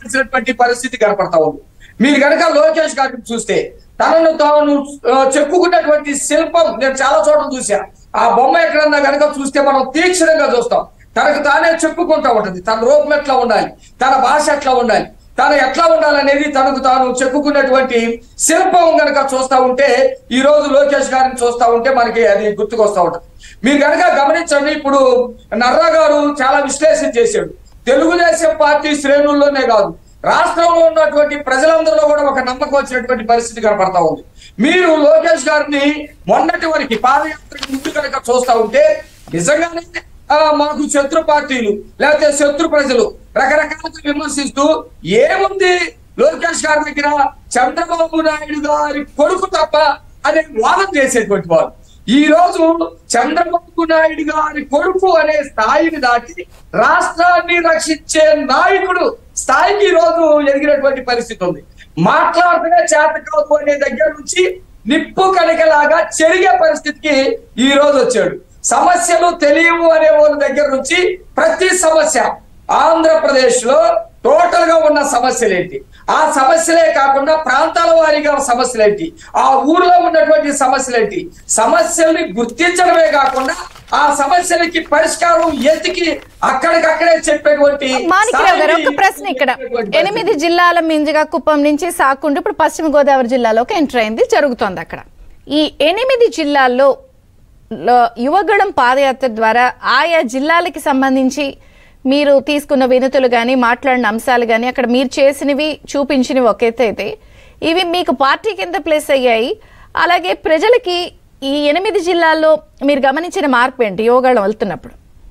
మాట్లాడాల్సినటువంటి పరిస్థితి కనపడతా ఉంది మీరు కనుక లోకేష్ గారిని చూస్తే తనను తాను ఆ, చెప్పుకున్నటువంటి శిల్పం నేను చాలా చోట్ల చూసా ఆ బొమ్మ ఎక్కడన్నా కనుక చూస్తే మనం తీక్షణంగా చూస్తాం తనకు తానే చెప్పుకుంటా ఉంటది తన రూపం ఎట్లా ఉండాలి తన భాష ఎట్లా ఉండాలి తను ఎట్లా ఉండాలనేది తనకు తాను చెప్పుకున్నటువంటి శిల్పం గనక చూస్తా ఉంటే ఈ రోజు లోకేష్ గారిని చూస్తా ఉంటే మనకి అది గుర్తుకొస్తా ఉంటది మీరు కనుక గమనించండి ఇప్పుడు నర్రా గారు చాలా విశ్లేషణ చేశాడు తెలుగుదేశం పార్టీ శ్రేణుల్లోనే కాదు రాష్ట్రంలో ఉన్నటువంటి ప్రజలందరిలో కూడా ఒక నమ్మకం వచ్చినటువంటి పరిస్థితి కనపడతా ఉంది మీరు లోకేష్ గారిని మొన్నటి వరకు పాదయాత్రకు ముందు కనుక చూస్తా ఉంటే నిజంగానే ఆ, మాకు శత్రు పార్టీలు లేకపోతే శత్రు ప్రజలు రకరకాలుగా విమర్శిస్తూ ఏముంది లోకేష్ గారి దగ్గర చంద్రబాబు నాయుడు గారి కొడుకు తప్ప అనే వాదన చేసేటువంటి వారు ఈ రోజు చంద్రబాబు నాయుడు గారి కొడుకు అనే స్థాయిని దాటి రాష్ట్రాన్ని రక్షించే నాయకుడు స్థాయికి ఈ రోజు ఎదిగినటువంటి పరిస్థితి ఉంది మాట్లాడితే చేత కాదు అనే దగ్గర నుంచి నిప్పు కణికలాగా చెరిగే పరిస్థితికి ఈ రోజు వచ్చాడు సమస్యలు తెలియవు అనే వాళ్ళ దగ్గర నుంచి ప్రతి సమస్య ఆంధ్రప్రదేశ్ లో టోటల్ గా ఉన్న సమస్యలు ఏంటి ఆ సమస్యలే కాకుండా ప్రాంతాల వారీగా సమస్యలు ఏంటి ఆ ఊర్లో ఉన్నటువంటి సమస్యలు ఏంటి సమస్యల్ని గుర్తించడమే కాకుండా ఆ సమస్యలకి పరిష్కారం ఎతికి అక్కడికక్కడే చెప్పేటువంటి మాణిక్యరావు గారు ఒక స్థాయికి ప్రశ్న ఇక్కడ చెప్పేటువంటి ఎనిమిది జిల్లాల మింజగా కుప్పం నుంచి సాకుంటూ ఇప్పుడు పశ్చిమ గోదావరి జిల్లాలోకి ఎంటర్ అయింది జరుగుతోంది అక్కడ ఈ ఎనిమిది జిల్లాల్లో లో- యువగళం పాదయాత్ర ద్వారా ఆయా జిల్లాలకి సంబంధించి మీరు తీసుకున్న వినతులు కానీ మాట్లాడిన అంశాలు కానీ అక్కడ మీరు చేసినవి చూపించినవి ఒక ఎత్తు అయితే ఇవి మీకు పార్టీ కింద ప్లేస్ అయ్యాయి అలాగే ప్రజలకి ఈ ఎనిమిది జిల్లాల్లో మీరు గమనించిన మార్పు ఏంటి యువగళం వెళ్తున్నప్పుడు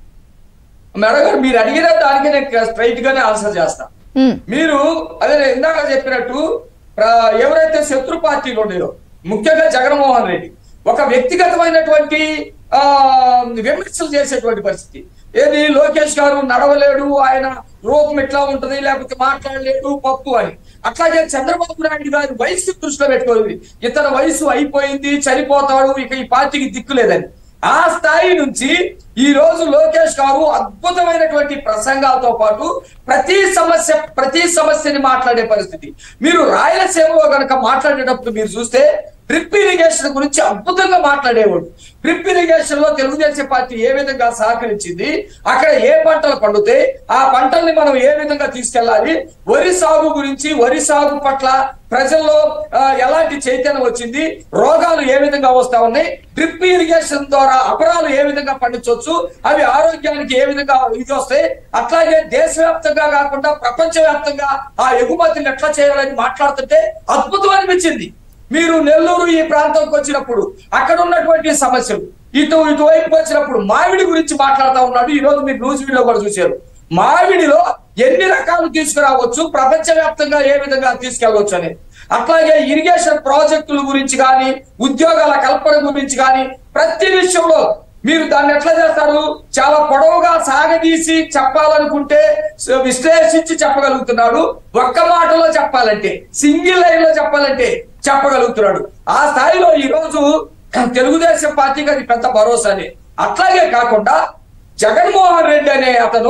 మేడం గారు మీరు అడిగిన దానికి నేను స్ట్రైట్ గానే ఆన్సర్ చేస్తా ఉమ్, మీరు అదే నేను ఇందాక చెప్పినట్టు ప్ర- ఎవరైతే శత్రు పార్టీలు ఉన్నాయో ముఖ్యంగా జగన్మోహన్ రెడ్డి ఒక వ్యక్తిగతమైనటువంటి ఆ విమర్శలు చేసేటువంటి పరిస్థితి ఏది లోకేష్ గారు నడవలేడు ఆయన రూపం ఎట్లా ఉంటది లేకపోతే మాట్లాడలేడు పప్పు అని అట్లాగే చంద్రబాబు నాయుడు గారి వయసు దృష్టిలో పెట్టుకోవాలి ఇతని వయసు అయిపోయింది చనిపోతాడు ఇక ఈ పార్టీకి దిక్కు లేదని ఆ స్థాయి నుంచి ఈ రోజు లోకేష్ గారు అద్భుతమైనటువంటి ప్రసంగాలతో పాటు ప్రతి సమస్య ప్రతి సమస్యని మాట్లాడే పరిస్థితి మీరు రాయలసీమలో గనక మాట్లాడేటప్పుడు మీరు చూస్తే డ్రిప్ ఇరిగేషన్ గురించి అద్భుతంగా మాట్లాడేవాడు డ్రిప్ ఇరిగేషన్ లో తెలుగుదేశం పార్టీ ఏ విధంగా సహకరించింది అక్కడ ఏ పంటలు పండుతాయి ఆ పంటల్ని మనం ఏ విధంగా తీసుకెళ్ళాలి వరి సాగు గురించి వరి సాగు పట్ల ప్రజల్లో ఆ, ఎలాంటి చైతన్యం వచ్చింది రోగాలు ఏ విధంగా వస్తా ఉన్నాయి డ్రిప్ ఇరిగేషన్ ద్వారా అపరాలు ఏ విధంగా పండించవచ్చు అవి ఆరోగ్యానికి ఏ విధంగా ఇది వస్తాయి అట్లాగే దేశవ్యాప్తంగా కాకుండా ప్రపంచవ్యాప్తంగా ఆ ఎగుమతులు ఎట్లా చేయాలని మాట్లాడుతుంటే అద్భుతం అనిపించింది మీరు నెల్లూరు ఈ ప్రాంతంకి వచ్చినప్పుడు అక్కడ ఉన్నటువంటి సమస్యలు ఇటు ఇటువైపు వచ్చినప్పుడు మామిడి గురించి మాట్లాడుతూ ఉన్నాడు ఈ రోజు మీరు న్యూస్ వీడియో కూడా చూశారు మామిడిలో ఎన్ని రకాలు తీసుకురావచ్చు ప్రపంచవ్యాప్తంగా ఏ విధంగా తీసుకెళ్ళవచ్చు అనేది అట్లాగే ఇరిగేషన్ ప్రాజెక్టుల గురించి కానీ ఉద్యోగాల కల్పన గురించి కానీ ప్రతి విషయంలో మీరు దాన్ని ఎట్లా చేస్తారు చాలా పొడవుగా సాగదీసి చెప్పాలనుకుంటే స- విశ్లేషించి చెప్పగలుగుతున్నాడు ఒక్క మాటలో చెప్పాలంటే సింగిల్ లైన్ లో చెప్పాలంటే చెప్పగలుగుతున్నాడు ఆ స్థాయిలో ఈ రోజు తెలుగుదేశం పార్టీకి అది పెద్ద భరోసానే అట్లాగే కాకుండా జగన్మోహన్ రెడ్డి అనే అతను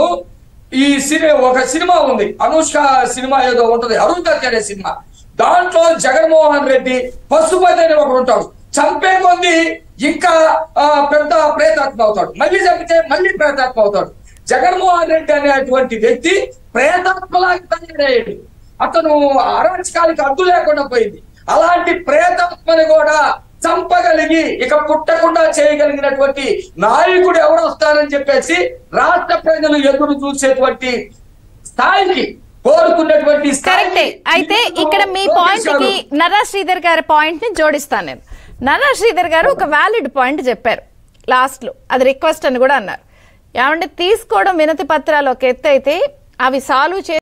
ఈ సినిమా ఒక సినిమా ఉంది అనుష్క సినిమా ఏదో ఉంటది అరుంధతి అనే సినిమా దాంట్లో జగన్మోహన్ రెడ్డి పశుపతి అని ఒకడు ఉంటాడు చంపే కొంది ఇంకా ఆ, పెద్ద ప్రేతాత్మ అవుతాడు మళ్ళీ చంపితే మళ్ళీ ప్రేతాత్మ అవుతాడు జగన్మోహన్ రెడ్డి అనేటువంటి వ్యక్తి ప్రేతాత్మలాగా తయారయ్యాడు అతను అరాచకానికి అడ్డు లేకుండా పోయింది అలాంటి ప్రేతాత్మని కూడా చంపగలిగి ఇక పుట్టకుండా చేయగలిగినటువంటి నాయకుడు ఎవరు వస్తారని చెప్పేసి రాష్ట్ర ప్రజలు ఎదురు చూసేటువంటి స్థాయికి కోరుకున్నటువంటి స్థాయికి కరెక్టే అయితే ఇక్కడ మీ పాయింట్ కి నరా శ్రీధర్ గారి పాయింట్ ని జోడిస్తాను నేను నరా శ్రీధర్ గారు ఒక వ్యాలిడ్ పాయింట్ చెప్పారు లాస్ట్ లో అది రిక్వెస్ట్ అని కూడా అన్నారు ఏమంటే తీసుకోవడం వినతి పత్రాలు ఒక ఎత్తు అయితే అవి సాల్వ్ చే